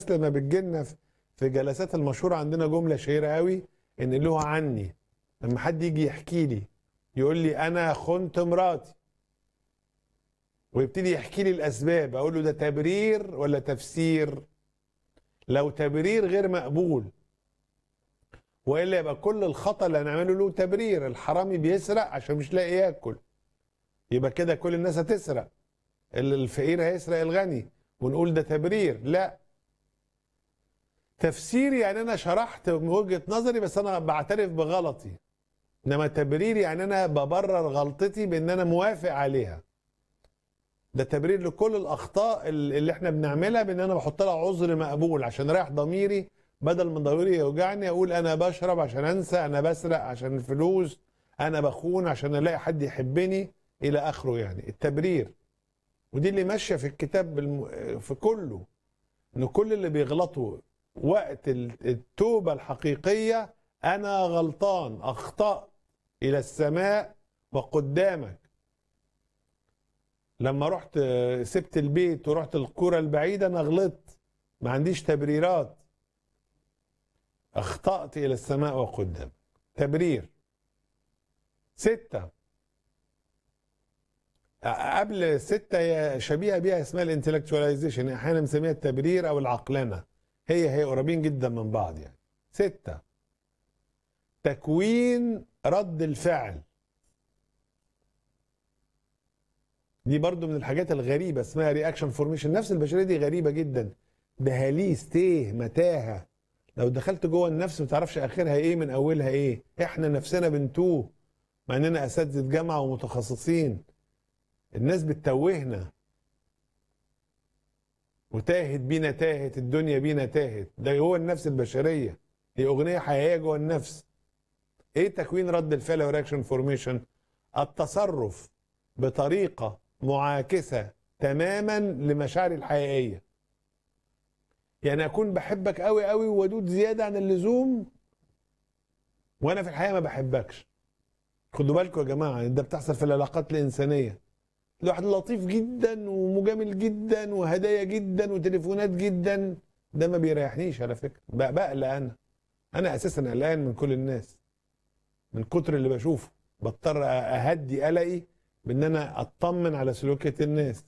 لما بتجيلنا في- في جلسات المشهوره عندنا جمله شهيره قوي ان له عني لما حد يجي يحكي لي يقول لي انا خنت مراتي ويبتدي يحكي لي الاسباب اقول له ده تبرير ولا تفسير لو تبرير غير مقبول والا يبقى كل الخطا اللي هنعمله له تبرير الحرامي بيسرق عشان مش لاقي ياكل يبقى كده كل الناس هتسرق ال- الفقير هيسرق الغني ونقول ده تبرير لا تفسير يعني انا شرحت من وجهة نظري بس انا بعترف بغلطي انما تبرير يعني انا ببرر غلطتي بان انا موافق عليها ده تبرير لكل الاخطاء ال- اللي احنا بنعملها بان انا بحط لها عذر مقبول عشان رايح ضميري بدل ما ضميري يوجعني اقول انا بشرب عشان انسى انا بسرق عشان الفلوس انا بخون عشان الاقي حد يحبني الى اخره يعني التبرير ودي اللي ماشيه في الكتاب بالم... في كله ان كل اللي بيغلطوا وقت ال- التوبه الحقيقيه انا غلطان اخطات الى السماء وقدامك لما رحت آه، سبت البيت ورحت القرى البعيده انا غلطت ما عنديش تبريرات اخطات الى السماء وقدامك تبرير سته قبل ستة هي شبيهة بيها اسمها الانتلكتواليزيشن احيانا بنسميها التبرير او العقلنة هي هي قريبين جدا من بعض يعني ستة تكوين رد الفعل دي برضو من الحاجات الغريبة اسمها رياكشن فورميشن نفس البشرية دي غريبة جدا دهاليز تيه متاهة لو دخلت جوه النفس ما تعرفش اخرها ايه من اولها ايه احنا نفسنا بنتوه مع اننا اساتذة جامعة ومتخصصين الناس بتتوهنا وتاهت بينا تاهت الدنيا بينا تاهت ده هو النفس البشريه هي اغنيه حقيقيه جوه النفس ايه تكوين رد الفعل ورياكشن فورميشن التصرف بطريقه معاكسه تماما لمشاعري الحقيقيه يعني اكون بحبك قوي قوي وودود زياده عن اللزوم وانا في الحقيقه ما بحبكش خدوا بالكم يا جماعه ده بتحصل في العلاقات الانسانيه الواحد لطيف جدا ومجامل جدا وهدايا جدا وتليفونات جدا ده ما بيريحنيش على فكره بق- بقلق انا انا اساسا قلقان من كل الناس من كتر اللي بشوفه بضطر اهدي قلقي بان انا اطمن على سلوكية الناس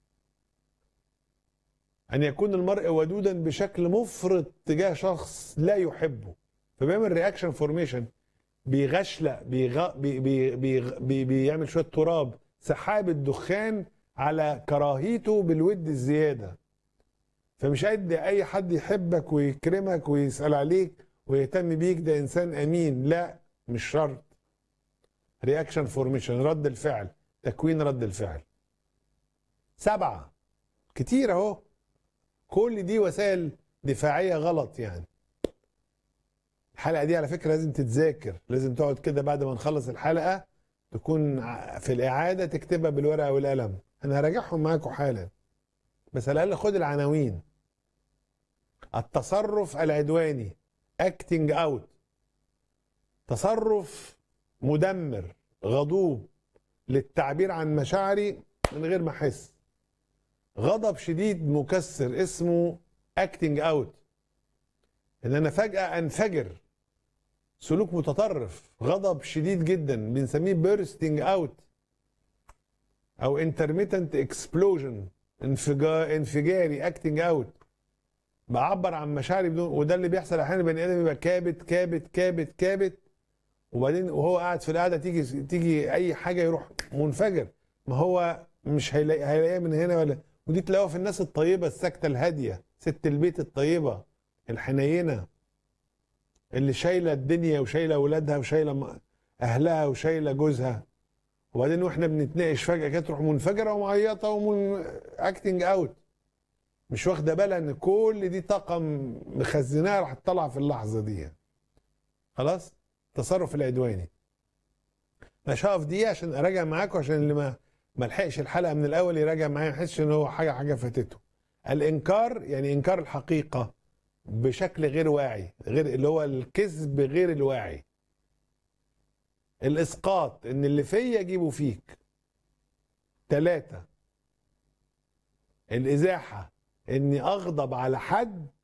ان يكون المرء ودودا بشكل مفرط تجاه شخص لا يحبه فبيعمل رياكشن فورميشن بيغشلق بيغ... بي... بي... بي... بي... بيعمل شويه تراب سحاب الدخان على كراهيته بالود الزياده فمش قد اي حد يحبك ويكرمك ويسال عليك ويهتم بيك ده انسان امين لا مش شرط رياكشن فورميشن رد الفعل تكوين رد الفعل سبعة كتير اهو كل دي وسائل دفاعية غلط يعني الحلقة دي على فكرة لازم تتذاكر لازم تقعد كده بعد ما نخلص الحلقة تكون ع- في الإعادة تكتبها بالورقة والقلم أنا هراجعهم معاكم حالا بس على الأقل خد العناوين التصرف العدواني acting out تصرف مدمر غضوب للتعبير عن مشاعري من غير ما احس غضب شديد مكسر اسمه acting out ان انا فجأة انفجر سلوك متطرف غضب شديد جدا بنسميه bursting out او intermittent explosion انفجار انفجاري acting out بعبر عن مشاعري بدون وده اللي بيحصل احيانا البني ادم يبقى كابت كابت كابت كابت وبعدين وهو قاعد في القعده تيجي تيجي اي حاجه يروح منفجر ما هو مش هيلاقي هيلاقيها من هنا ولا ودي تلاقوها في الناس الطيبه الساكته الهاديه ست البيت الطيبه الحنينه اللي شايله الدنيا وشايله اولادها وشايله م- اهلها وشايله جوزها وبعدين واحنا بنتناقش فجاه كده تروح منفجره ومعيطه ومن اكتنج اوت مش واخده بالها ان كل دي طاقه م- مخزناها راح تطلع في اللحظه دي خلاص التصرف العدواني مش هقف دقيقه عشان اراجع معاكم عشان اللي ما ما لحقش الحلقه من الاول يراجع معايا ما يحسش ان هو حاجه حاجه فاتته الانكار يعني انكار الحقيقه بشكل غير واعي غير اللي هو الكذب غير الواعي الاسقاط ان اللي فيا اجيبه فيك ثلاثة الازاحة اني اغضب على حد